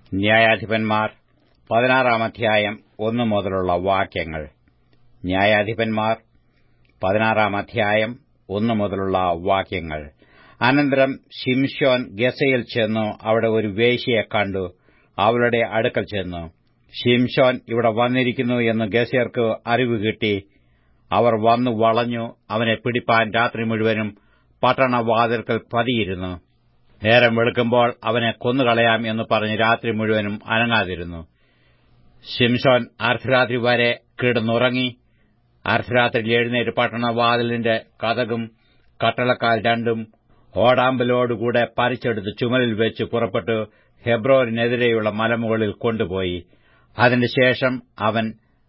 ന്യായാധിപന്മാർ പതിനാറാം അധ്യായം ഒന്നു മുതലുള്ള വാക്യങ്ങൾ ന്യായാധിപന്മാർ പതിനാറാം അധ്യായം ഒന്നു മുതലുള്ള വാക്യങ്ങൾ അനന്തരം ശിംശോൻ ഗസയിൽ ചെന്നു അവിടെ ഒരു വേശ്യയെ കണ്ടു അവളുടെ അടുക്കൽ ചെന്നു ശിംശോൻ ഇവിടെ വന്നിരിക്കുന്നു എന്ന് ഗസയർക്ക് അറിവ് കിട്ടി അവർ വന്നു വളഞ്ഞു അവനെ പിടിപ്പാൻ രാത്രി മുഴുവനും പട്ടണവാതിൽക്കൽ പതിയിരുന്നു നേരം വെളുക്കുമ്പോൾ അവനെ കൊന്നുകളയാം എന്ന് പറഞ്ഞ് രാത്രി മുഴുവനും അനങ്ങാതിരുന്നു ശിംശോൻ അർദ്ധരാത്രി വരെ കിടന്നുറങ്ങി അർദ്ധരാത്രിയിൽ എഴുന്നേറ്റ് പട്ടണവാതിലിന്റെ കഥകും കട്ടളക്കാൽ രണ്ടും ഓടാമ്പലോടുകൂടെ പറിച്ചെടുത്ത് ചുമലിൽ വെച്ച് പുറപ്പെട്ടു ഹെബ്രോനെതിരെയുള്ള മലമുകളിൽ കൊണ്ടുപോയി അതിനുശേഷം അവൻ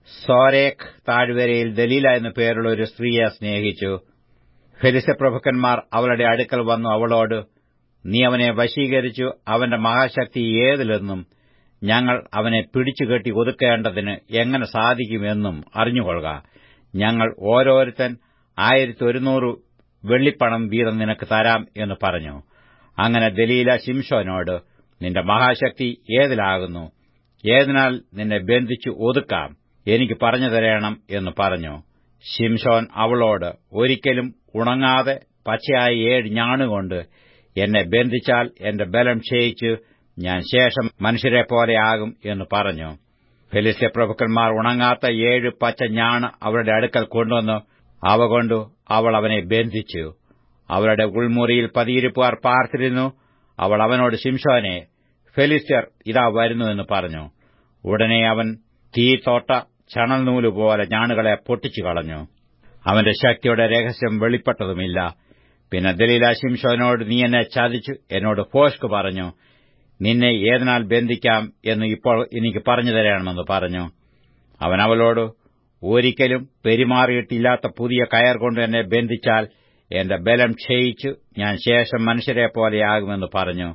സോരേഖ് താഴ്വരയിൽ ദലീല എന്നു പേരുള്ള ഒരു സ്ത്രീയെ സ്നേഹിച്ചു ഫെലിസപ്രഭുക്കന്മാർ അവളുടെ അടുക്കൽ വന്നു അവളോട് നീ അവനെ വശീകരിച്ചു അവന്റെ മഹാശക്തി ഏതിലെന്നും ഞങ്ങൾ അവനെ പിടിച്ചുകെട്ടി ഒതുക്കേണ്ടതിന് എങ്ങനെ സാധിക്കുമെന്നും അറിഞ്ഞുകൊള്ളുക ഞങ്ങൾ ഓരോരുത്തൻ ആയിരത്തി ഒരുന്നൂറ് വെള്ളിപ്പണം വീതം നിനക്ക് തരാം എന്ന് പറഞ്ഞു അങ്ങനെ ദലീല ശിംഷോനോട് നിന്റെ മഹാശക്തി ഏതിലാകുന്നു ഏതിനാൽ നിന്നെ ബന്ധിച്ചു ഒതുക്കാം എനിക്ക് പറഞ്ഞു തരേണം എന്ന് പറഞ്ഞു ശിംഷോൻ അവളോട് ഒരിക്കലും ഉണങ്ങാതെ പച്ചയായ ഏഴ് ഞാണുകൊണ്ട് എന്നെ ബന്ധിച്ചാൽ എന്റെ ബലം ക്ഷയിച്ച് ഞാൻ ശേഷം മനുഷ്യരെ പോലെയാകും എന്ന് പറഞ്ഞു ഫെലിസ്യ പ്രഭുക്കന്മാർ ഉണങ്ങാത്ത ഏഴ് പച്ച ഞാണ് അവരുടെ അടുക്കൽ കൊണ്ടുവന്നു അവ കൊണ്ടു അവൾ അവനെ ബന്ധിച്ചു അവരുടെ ഉൾമുറിയിൽ പതിയിരിപ്പുകാർ പാർത്തിരുന്നു അവൾ അവനോട് ശിംഷോനെ ഫെലിസ്ത്യർ ഇതാ വരുന്നു എന്ന് പറഞ്ഞു ഉടനെ അവൻ തീ തോട്ട ചണൽ നൂലുപോലെ ഞാണുകളെ പൊട്ടിച്ചു കളഞ്ഞു അവന്റെ ശക്തിയുടെ രഹസ്യം വെളിപ്പെട്ടതുമില്ല പിന്നെ ദലീല ശിംഷോനോട് നീ എന്നെ ചതിച്ചു എന്നോട് ഫോഷ്ക് പറഞ്ഞു നിന്നെ ഏതിനാൽ ബന്ധിക്കാം എന്ന് ഇപ്പോൾ എനിക്ക് പറഞ്ഞു തരണമെന്ന് പറഞ്ഞു അവൻ അവളോട് ഒരിക്കലും പെരുമാറിയിട്ടില്ലാത്ത പുതിയ കയർ കൊണ്ട് എന്നെ ബന്ധിച്ചാൽ എന്റെ ബലം ക്ഷയിച്ചു ഞാൻ ശേഷം മനുഷ്യരെ പോലെയാകുമെന്ന് പറഞ്ഞു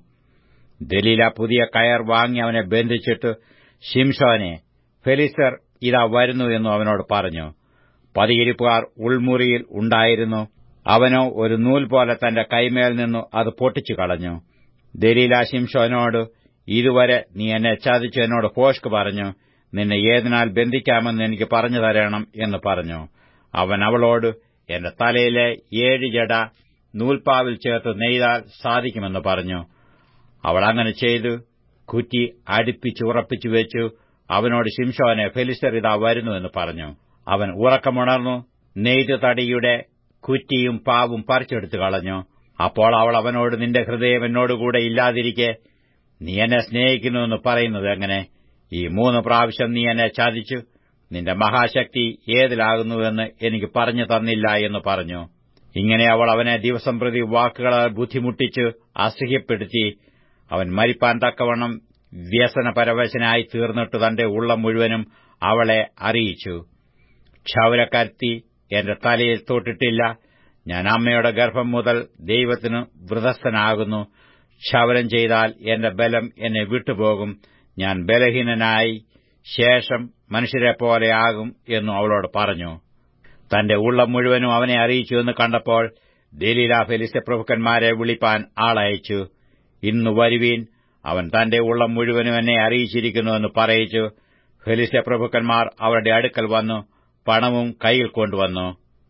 ദലീല പുതിയ കയർ വാങ്ങി അവനെ ബന്ധിച്ചിട്ട് ഷിംഷോനെ ഫെലിസർ ഇതാ വരുന്നു എന്നു അവനോട് പറഞ്ഞു പതിയിരിപ്പുകാർ ഉൾമുറിയിൽ ഉണ്ടായിരുന്നു അവനോ ഒരു നൂൽ പോലെ തന്റെ കൈമേൽ നിന്നു അത് പൊട്ടിച്ചു കളഞ്ഞു ദലീല ശിംഷോനോട് ഇതുവരെ നീ എന്നെ ചതിച്ചു എന്നോട് ഫോഷ്ക് പറഞ്ഞു നിന്നെ ഏതിനാൽ ബന്ധിക്കാമെന്ന് എനിക്ക് പറഞ്ഞു തരണം എന്ന് പറഞ്ഞു അവൻ അവളോട് എന്റെ തലയിലെ ഏഴ് ജട നൂൽപ്പാവിൽ ചേർത്ത് നെയ്താൽ സാധിക്കുമെന്ന് പറഞ്ഞു അവൾ അങ്ങനെ ചെയ്തു കുറ്റി അടുപ്പിച്ചുറപ്പിച്ചു വെച്ചു അവനോട് ശിംഷോനെ ഫെലിസ്റ്റർ ഇതാ വരുന്നു എന്ന് പറഞ്ഞു അവൻ ഉറക്കമുണർന്നു നെയ്ത് തടിയുടെ കുറ്റിയും പാവും പറിച്ചെടുത്തു കളഞ്ഞു അപ്പോൾ അവൾ അവനോട് നിന്റെ ഹൃദയം എന്നോടുകൂടെ ഇല്ലാതിരിക്കെ നീ എന്നെ സ്നേഹിക്കുന്നുവെന്ന് പറയുന്നത് എങ്ങനെ ഈ മൂന്ന് പ്രാവശ്യം നീ എന്നെ ചതിച്ചു നിന്റെ മഹാശക്തി ഏതിലാകുന്നുവെന്ന് എനിക്ക് പറഞ്ഞു തന്നില്ല എന്ന് പറഞ്ഞു ഇങ്ങനെ അവൾ അവനെ ദിവസം പ്രതി വാക്കുകളാൽ ബുദ്ധിമുട്ടിച്ച് അസഹ്യപ്പെടുത്തി അവൻ മരിപ്പാൻ തക്കവണ്ണം വ്യസനപരവശനായി തീർന്നിട്ട് തന്റെ ഉള്ളം മുഴുവനും അവളെ അറിയിച്ചു ക്ഷൗരക്കരുത്തി എന്റെ തലയിൽ തൊട്ടിട്ടില്ല ഞാൻ അമ്മയുടെ ഗർഭം മുതൽ ദൈവത്തിന് വൃതസ്ഥനാകുന്നു ക്ഷവരം ചെയ്താൽ എന്റെ ബലം എന്നെ വിട്ടുപോകും ഞാൻ ബലഹീനനായി ശേഷം മനുഷ്യരെപ്പോലെയാകും എന്നു അവളോട് പറഞ്ഞു തന്റെ ഉള്ളം മുഴുവനും അവനെ അറിയിച്ചു എന്ന് കണ്ടപ്പോൾ ദലീല ഫെലിസ്യ പ്രഭുക്കന്മാരെ വിളിപ്പാൻ ആളയച്ചു ഇന്നു വരുവീൻ അവൻ തന്റെ ഉള്ളം മുഴുവനും എന്നെ അറിയിച്ചിരിക്കുന്നുവെന്ന് പറയിച്ചു ഫെലിസ്യ പ്രഭുക്കന്മാർ അവരുടെ അടുക്കൽ വന്നു പണവും കൈയിൽ കൊണ്ടുവന്നു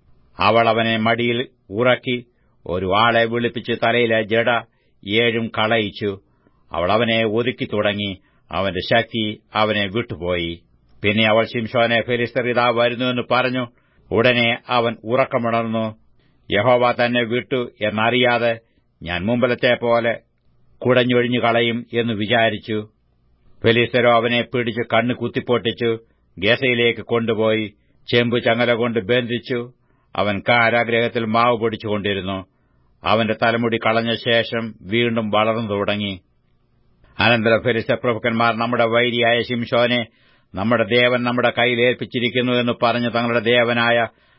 അവൾ അവനെ മടിയിൽ ഉറക്കി ഒരു ആളെ വിളിപ്പിച്ച് തലയിലെ ജട ഏഴും കളയിച്ചു അവൾ അവനെ ഒതുക്കി തുടങ്ങി അവന്റെ ശക്തി അവനെ വിട്ടുപോയി പിന്നെ അവൾ ശിംഷോനെ ഫെലിസ്തർ ഇതാ വരുന്നുവെന്ന് പറഞ്ഞു ഉടനെ അവൻ ഉറക്കമുണർന്നു യഹോവ തന്നെ വിട്ടു എന്നറിയാതെ ഞാൻ മുമ്പലത്തെ പോലെ കുടഞ്ഞൊഴിഞ്ഞു കളയും എന്ന് വിചാരിച്ചു ഫെലിസ്തരോ അവനെ പിടിച്ച് കണ്ണ് കുത്തിപ്പൊട്ടിച്ചു ഗസയിലേക്ക് കൊണ്ടുപോയി ചെമ്പു ചങ്ങല കൊണ്ട് ബന്ധിച്ചു അവൻ കാരാഗ്രഹത്തിൽ മാവ് പൊടിച്ചുകൊണ്ടിരുന്നു അവന്റെ തലമുടി കളഞ്ഞ ശേഷം വീണ്ടും വളർന്നു തുടങ്ങി അനന്തര ഫെരിസ പ്രഭുക്കന്മാർ നമ്മുടെ വൈരിയായ ശിംഷോനെ നമ്മുടെ ദേവൻ നമ്മുടെ കയ്യിൽ ഏൽപ്പിച്ചിരിക്കുന്നു എന്ന് പറഞ്ഞ് തങ്ങളുടെ ദേവനായ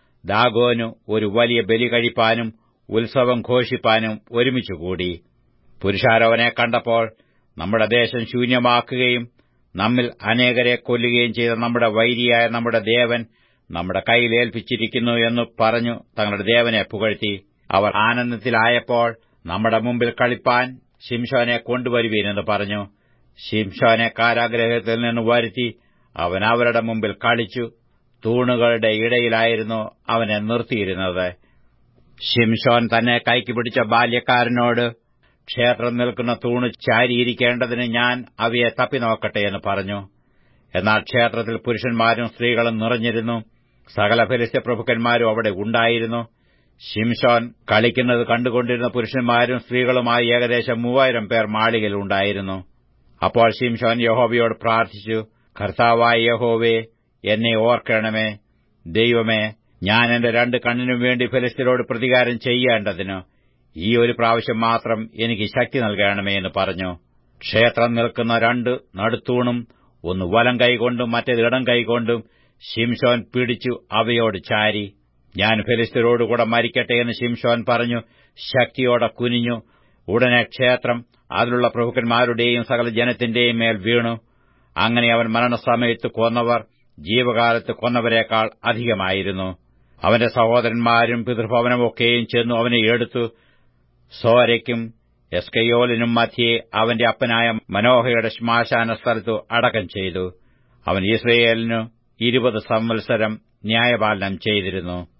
ദാഗോനു ഒരു വലിയ ബലി കഴിപ്പാനും ഉത്സവം ഘോഷിപ്പാനും ഒരുമിച്ചുകൂടി പുരുഷാരോവനെ കണ്ടപ്പോൾ നമ്മുടെ ദേശം ശൂന്യമാക്കുകയും നമ്മിൽ അനേകരെ കൊല്ലുകയും ചെയ്ത നമ്മുടെ വൈരിയായ നമ്മുടെ ദേവൻ നമ്മുടെ കയ്യിൽ ഏൽപ്പിച്ചിരിക്കുന്നു എന്ന് പറഞ്ഞു തങ്ങളുടെ ദേവനെ പുകഴ്ത്തി അവർ ആനന്ദത്തിലായപ്പോൾ നമ്മുടെ മുമ്പിൽ കളിപ്പാൻ ശിംഷോനെ കൊണ്ടുവരുവീനെന്ന് പറഞ്ഞു ശിംഷോനെ കാരാഗ്രഹത്തിൽ നിന്ന് വരുത്തി അവൻ അവരുടെ മുമ്പിൽ കളിച്ചു തൂണുകളുടെ ഇടയിലായിരുന്നു അവനെ നിർത്തിയിരുന്നത് ശിംഷോൻ തന്നെ കൈക്ക് പിടിച്ച ബാല്യക്കാരനോട് ക്ഷേത്രം നിൽക്കുന്ന തൂണ് ചാരിയിരിക്കേണ്ടതിന് ഞാൻ അവയെ തപ്പിനോക്കട്ടെ എന്ന് പറഞ്ഞു എന്നാൽ ക്ഷേത്രത്തിൽ പുരുഷന്മാരും സ്ത്രീകളും നിറഞ്ഞിരുന്നു സകല ഫലിസ്ത്യ പ്രഭുക്കന്മാരും അവിടെ ഉണ്ടായിരുന്നു ശിംഷോൻ കളിക്കുന്നത് കണ്ടുകൊണ്ടിരുന്ന പുരുഷന്മാരും സ്ത്രീകളുമായി ഏകദേശം മൂവായിരം പേർ മാളികയിൽ ഉണ്ടായിരുന്നു അപ്പോൾ ശിംഷോൻ യഹോവയോട് പ്രാർത്ഥിച്ചു കർത്താവായ യഹോവേ എന്നെ ഓർക്കണമേ ദൈവമേ ഞാൻ എന്റെ രണ്ട് കണ്ണിനും വേണ്ടി ഫലിസ്തീനോട് പ്രതികാരം ചെയ്യേണ്ടതിന് ഈ ഒരു പ്രാവശ്യം മാത്രം എനിക്ക് ശക്തി നൽകണമേ എന്ന് പറഞ്ഞു ക്ഷേത്രം നിൽക്കുന്ന രണ്ട് നടുത്തൂണും ഒന്ന് വലം കൈകൊണ്ടും മറ്റേത് ഇടം കൈകൊണ്ടും ശിംഷോൻ പിടിച്ചു അവയോട് ചാരി ഞാൻ ഫെലിസ്തീനോടുകൂടെ മരിക്കട്ടെ എന്ന് ശിംഷോൻ പറഞ്ഞു ശക്തിയോടെ കുനിഞ്ഞു ഉടനെ ക്ഷേത്രം അതിലുള്ള പ്രഭുക്കന്മാരുടെയും സകല ജനത്തിന്റെയും മേൽ വീണു അങ്ങനെ അവൻ മരണസമയത്ത് കൊന്നവർ ജീവകാലത്ത് കൊന്നവരെക്കാൾ അധികമായിരുന്നു അവന്റെ സഹോദരന്മാരും പിതൃഭവനമൊക്കെയും ചെന്നു അവനെ എടുത്തു സോരയ്ക്കും എസ്കയോലിനും മധ്യേ അവന്റെ അപ്പനായ മനോഹയുടെ ശ്മാശാന സ്ഥലത്തു അടക്കം ചെയ്തു അവൻ ഇസ്രയേലിനു ഇരുപത് സംവത്സരം ന്യായപാലനം ചെയ്തിരുന്നു